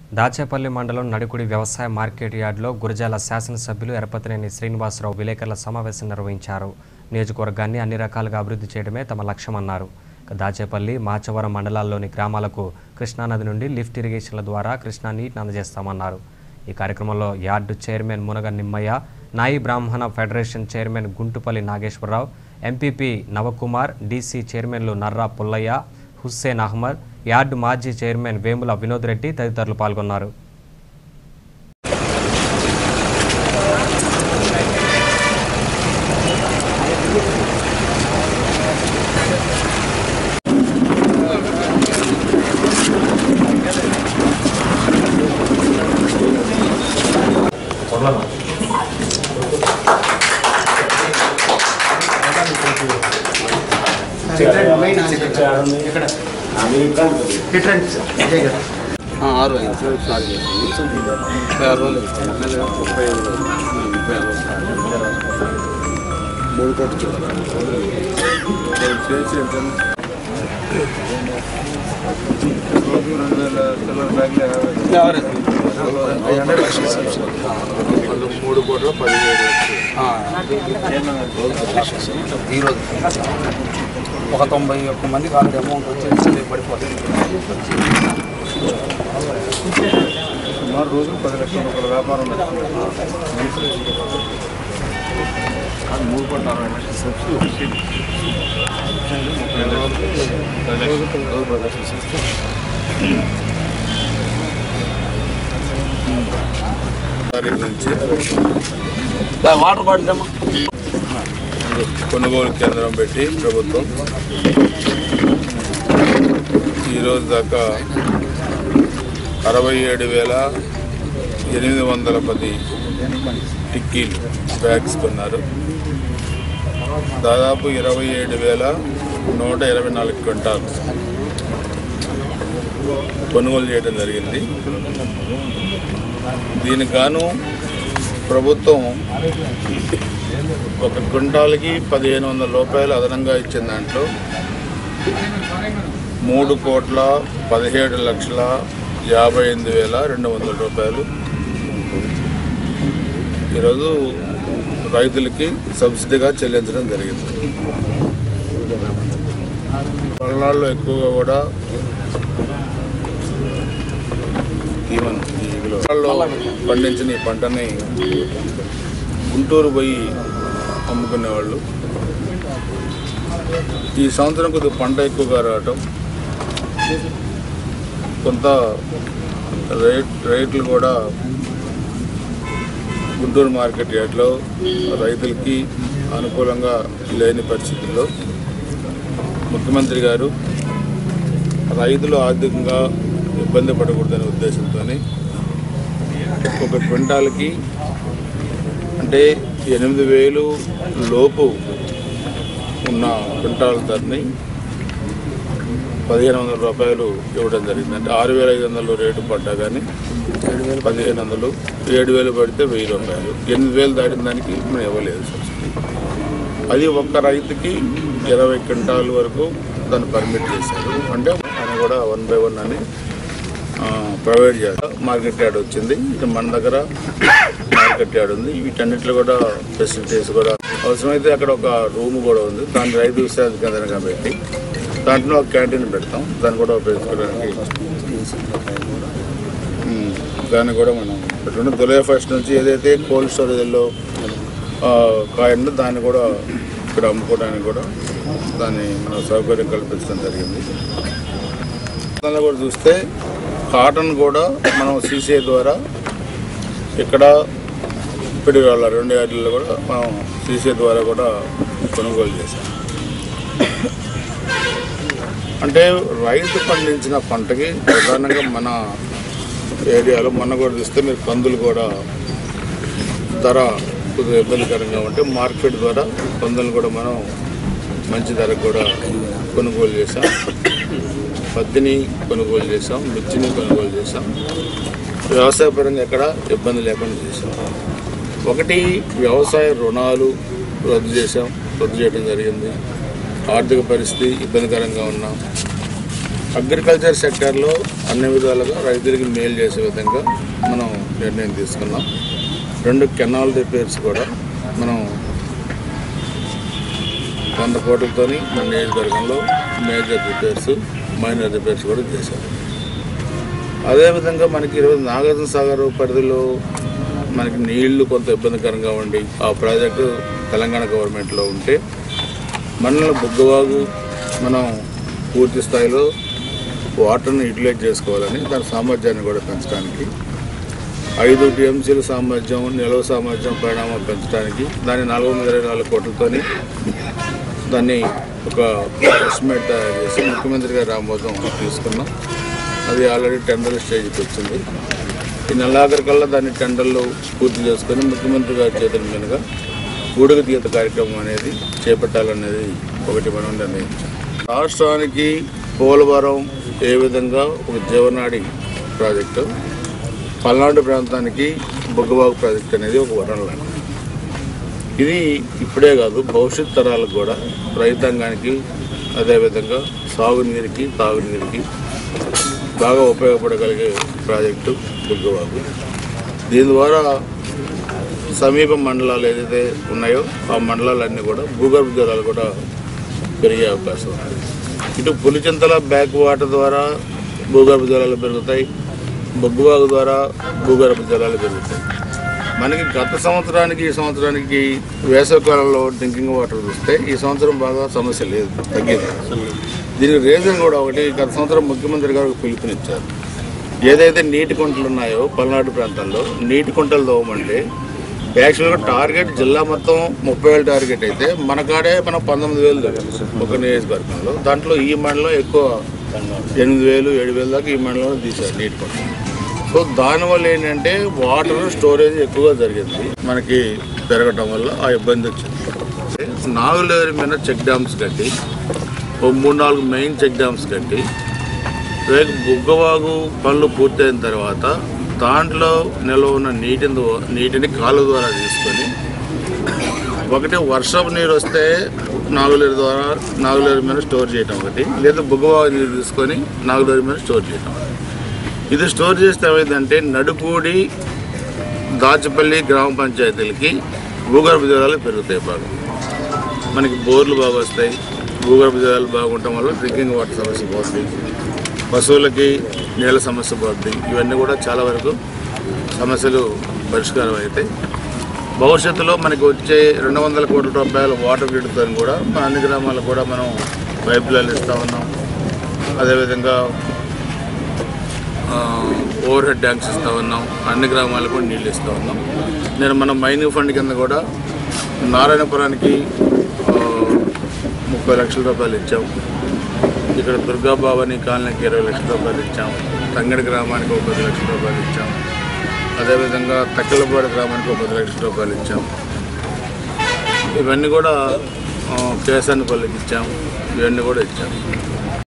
దాచేపల్లి మండలం నడికుడి వ్యవసాయ మార్కెట్ యార్డులో గురజాల శాసనసభ్యులు ఎరపతినేని శ్రీనివాసరావు విలేకరుల సమావేశం నిర్వహించారు నియోజకవర్గాన్ని అన్ని రకాలుగా అభివృద్ధి చేయడమే తమ లక్ష్యమన్నారు ఇక దాచేపల్లి మాచవరం మండలాల్లోని గ్రామాలకు కృష్ణానది నుండి లిఫ్ట్ ఇరిగేషన్ల ద్వారా కృష్ణా నీటిని అందజేస్తామన్నారు ఈ కార్యక్రమంలో యార్డు చైర్మన్ మునగ Nimmaiah Nayi Brahmana federation chairman Guntupalli Nageswararao MPP Navakumar DC చైర్మన్లు నర్రా పుల్లయ్య హుస్సేన్ అహ్మద్ యార్డు మాజీ చైర్మన్ వేముల వినోద్ రెడ్డి తదితరులు పాల్గొన్నారు ఆరు అయింది సార్ స్టార్ట్ చేసింది ముప్పై ఆరు రోజులు ఇస్తాను మెల్లగా ముప్పై ఐదు రోజులు ముప్పై ఆరు రోజులు స్టార్ట్ చేసింది. మూడు కోట్లు చేసి ఎంత రోజు రెండు వేల చిల్లర బ్యాగులు యాభై మూడు కోట్ల పదిహేడు ఈరోజు ఒక తొంభై ఒక్క మందికి ఆల్రెడీ అమౌంట్ వచ్చి పడిపోతుంది సుమారు రోజులు పది లక్షల రూపాయల వ్యాపారం నడుస్తుంది. అది మూడు కోట్ల అరవై లక్షల సబ్సిడీ ముప్పై ఐదు రోజులు పది లక్షలు రోజు పది లక్షల సబ్సిడీ తారీఖు నుంచి వాటర్ బాటిల్ అమ్మా కొనుగోలు కేంద్రం పెట్టి ప్రభుత్వం ఈరోజు దాకా అరవై ఏడు వేల ఎనిమిది వందల పది టిక్కీలు బ్యాగ్స్ కొన్నారు దాదాపు ఇరవై ఏడు వేల నూట ఇరవై నాలుగు క్వింటాలు కొనుగోలు చేయడం జరిగింది దీనికి గాను ప్రభుత్వం ఒక క్వింటాల్కి పదిహేను వందల రూపాయలు అదనంగా ఇచ్చిన దాంట్లో మూడు కోట్ల పదిహేడు లక్షల యాభై ఎనిమిది వేల రెండు వందల రూపాయలు ఈరోజు రైతులకి సబ్సిడీగా చెల్లించడం జరిగింది పల్నాడులో ఎక్కువగా కూడా ఈవెన్ ఈ పల్నాడులో పండించిన ఈ పంటని గుంటూరు పోయి అమ్ముకునేవాళ్ళు ఈ సంవత్సరం కొద్దిగా పంట ఎక్కువగా రావటం కొంత రేట్ రేట్లు కూడా గుంటూరు మార్కెట్ యార్డ్లో రైతులకి అనుకూలంగా లేని పరిస్థితుల్లో ముఖ్యమంత్రి గారు రైతులు ఆర్థికంగా ఇబ్బంది పడకూడదనే ఉద్దేశంతో ఒక క్వింటాల్కి అంటే ఎనిమిది వేలు లోపు ఉన్న క్వింటాల్ ధరని పదిహేను వందల రూపాయలు ఇవ్వడం జరిగింది అంటే ఆరు వేల ఐదు వందలు రేటు పడ్డా కానీ పదిహేను వందలు ఏడు వేలు పడితే వెయ్యి రూపాయలు ఎనిమిది వేలు దాటిన దానికి మనం ఇవ్వలేదు సబ్సిడీ అది ఒక్క రైతుకి ఇరవై క్వింటాల్ వరకు దాన్ని పర్మిట్ చేశారు అంటే ఆయన కూడా వన్ బై వన్ అని ప్రొవైడ్ చేస్తారు మార్కెట్ యార్డ్ వచ్చింది ఇక మన దగ్గర మార్కెట్ యార్డ్ ఉంది వీటన్నిటిలో కూడా ఫెసిలిటీస్ కూడా అవసరమైతే అక్కడ ఒక రూమ్ కూడా ఉంది దాని రైతు విశ్రాంతి కేంద్రంగా పెట్టి దాంట్లో ఒక క్యాంటీన్ పెడతాం దాన్ని కూడా ఉపయోగించుకోవడానికి ఉమ్, దాన్ని కూడా మనం పెట్టుకుంటాం జూలై ఫస్ట్ నుంచి ఏదైతే కోల్డ్ స్టోరేజ్లో కాయ ఉందో దాన్ని కూడా ఇక్కడ అమ్ముకోవడానికి కూడా దాన్ని మనం సౌకర్యం కల్పించడం జరిగింది దానిలో కూడా చూస్తే కాటన్ కూడా మనం సీసీఐ ద్వారా ఇక్కడ పిడిగాళ్ళ రెండు యార్డుల్లో కూడా మనం సీసీఐ ద్వారా కూడా కొనుగోలు చేశాం అంటే రైతు పండించిన పంటకి ప్రధానంగా మన ఏరియాలో మొన్న కూడా చూస్తే మీరు కందులు కూడా ధర కొద్దిగా ఇబ్బందికరంగా ఉంటే మార్కెట్ ద్వారా కందులు కూడా మనం మంచి ధరకు కూడా కొనుగోలు చేసాం పత్తిని కొనుగోలు చేసాం మిర్చిని కొనుగోలు చేసాం వ్యవసాయపరంగా ఎక్కడ ఇబ్బంది లేకుండా చేసాం ఒకటి వ్యవసాయ రుణాలు రద్దు చేసాం రద్దు చేయడం జరిగింది ఆర్థిక పరిస్థితి ఇబ్బందికరంగా ఉన్నాం అగ్రికల్చర్ సెక్టార్లో అన్ని విధాలుగా రైతులకి మేలు చేసే విధంగా మనం నిర్ణయం తీసుకున్నాం రెండు కెనాల్ రిపేర్స్ కూడా మనం వంద కోట్లతోని మన నియోజకవర్గంలో మేజర్ రిపేర్స్ మైనర్ రిపేర్స్ కూడా చేశారు అదేవిధంగా మనకి ఈరోజు నాగార్జున సాగర్ పరిధిలో మనకి నీళ్లు కొంత ఇబ్బందికరంగా ఉండి ఆ ప్రాజెక్టు తెలంగాణ గవర్నమెంట్లో ఉంటే మనల్ని బుగ్గవాగు మనం పూర్తి స్థాయిలో వాటర్ని యూటిలైజ్ చేసుకోవాలని దాని సామర్థ్యాన్ని కూడా పెంచడానికి ఐదు టీఎంసీల సామర్థ్యం నిల్వ సామర్థ్యం పరిణామం పెంచడానికి దాన్ని నాలుగు వందల ఇరవై నాలుగు కోట్లతోని దాన్ని ఒక ఎస్టిమేట్ తయారు చేసి ముఖ్యమంత్రి గారి ఆమోదం తీసుకున్నాం అది ఆల్రెడీ టెండర్ స్టేజ్కి వచ్చింది ఈ నెలాఖరికల్లా దాన్ని టెండర్లు పూర్తి చేసుకొని ముఖ్యమంత్రి గారి చేతుల మీదుగా గూడుగు తీత కార్యక్రమం అనేది చేపట్టాలనేది ఒకటి మనం నిర్ణయించాం రాష్ట్రానికి పోలవరం ఏ విధంగా ఒక జీవనాడి ప్రాజెక్టు పల్నాడు ప్రాంతానికి బొగ్గబాగు ప్రాజెక్ట్ అనేది ఒక వరం లాంటిది ఇది ఇప్పుడే కాదు భవిష్యత్ తరాలకు కూడా రైతాంగానికి అదేవిధంగా సాగునీరుకి తాగునీరుకి బాగా ఉపయోగపడగలిగే ప్రాజెక్టు బుగ్గవాగు దీని ద్వారా సమీప మండలాలు ఏదైతే ఉన్నాయో ఆ మండలాలన్నీ కూడా భూగర్భ జలాలు కూడా పెరిగే అవకాశం ఉంది ఇటు పులిచింతల బ్యాక్ వాటర్ ద్వారా భూగర్భ జలాలు పెరుగుతాయి బొగ్గువాగు ద్వారా భూగర్భ జలాలు పెరుగుతాయి మనకి గత సంవత్సరానికి ఈ సంవత్సరానికి వేసవికాలంలో డ్రింకింగ్ వాటర్ చూస్తే ఈ సంవత్సరం బాగా సమస్య లేదు తగ్గింది దీనికి రీజన్ కూడా ఒకటి గత సంవత్సరం ముఖ్యమంత్రి గారు ఒక పిలుపునిచ్చారు ఏదైతే నీటి కుంటలు ఉన్నాయో పల్నాడు ప్రాంతంలో నీటి కుంటలు తోమంటే యాక్చువల్గా టార్గెట్ జిల్లా మొత్తం ముప్పై వేలు టార్గెట్ అయితే మన కాడే మనం పంతొమ్మిది వేలు దగ్గర ఒక నియోజకవర్గంలో దాంట్లో ఈ మండలం ఎక్కువ ఎనిమిది వేలు ఏడు వేలు దాకా ఈ మండలంలో తీశారు నీటి కుంటలు సో దానివల్ల ఏంటంటే వాటర్ స్టోరేజ్ ఎక్కువగా జరిగింది మనకి పెరగటం వల్ల ఆ ఇబ్బంది వచ్చింది నాగులేరు మీద చెక్ డ్యామ్స్ కట్టి ఓ మూడు నాలుగు మెయిన్ చెక్ డ్యామ్స్ కట్టి రేపు బుగ్గవాగు పనులు పూర్తయిన తర్వాత దాంట్లో నిల్వ ఉన్న నీటిని ద్వా- నీటిని కాలువ ద్వారా తీసుకొని ఒకటి వర్షపు నీరు వస్తే నాగులేరు ద్వారా నాగులేరు మీద స్టోర్ చేయటం ఒకటి లేదా బుగ్గవాగు నీరు తీసుకొని నాగులేరు మీద స్టోర్ చేయటం ఇది స్టోర్ చేస్తే ఏమైందంటే నడుపూడి దాచపల్లి గ్రామ పంచాయతీలకి భూగర్భ జలాలు పెరుగుతాయి బాగా మనకి బోర్లు బాగా వస్తాయి భూగర్భ జలాలు బాగుండటం వల్ల డ్రింకింగ్ వాటర్ సమస్య పోతుంది పశువులకి నీళ్ళ సమస్య పోతుంది ఇవన్నీ కూడా చాలా వరకు సమస్యలు పరిష్కారం అవుతాయి భవిష్యత్తులో మనకి వచ్చే రెండు వందల కోట్ల రూపాయల వాటర్ గ్రిడ్తో కూడా మన అన్ని గ్రామాలకు కూడా మనం పైప్ లైన్లు ఇస్తూ ఉన్నాం అదేవిధంగా ఓవర్ హెడ్ ట్యాంక్స్ ఇస్తూ ఉన్నాం అన్ని గ్రామాలకు కూడా నీళ్ళు ఇస్తూ ఉన్నాం నేను మన మైనింగ్ ఫండ్ కింద కూడా నారాయణపురానికి ఆ, ముప్పై లక్షల రూపాయలు ఇచ్చాం ఇక్కడ దుర్గా భవాని కాలనీకి ఇరవై లక్షల రూపాయలు ఇచ్చాం తంగడి గ్రామానికి ఒక పది లక్షల రూపాయలు ఇచ్చాం అదేవిధంగా తక్కలపాడు గ్రామానికి ఒక పది లక్షల రూపాయలు ఇచ్చాం ఇవన్నీ కూడా కేసానిపల్లికి ఇచ్చాం ఇవన్నీ కూడా ఇచ్చాం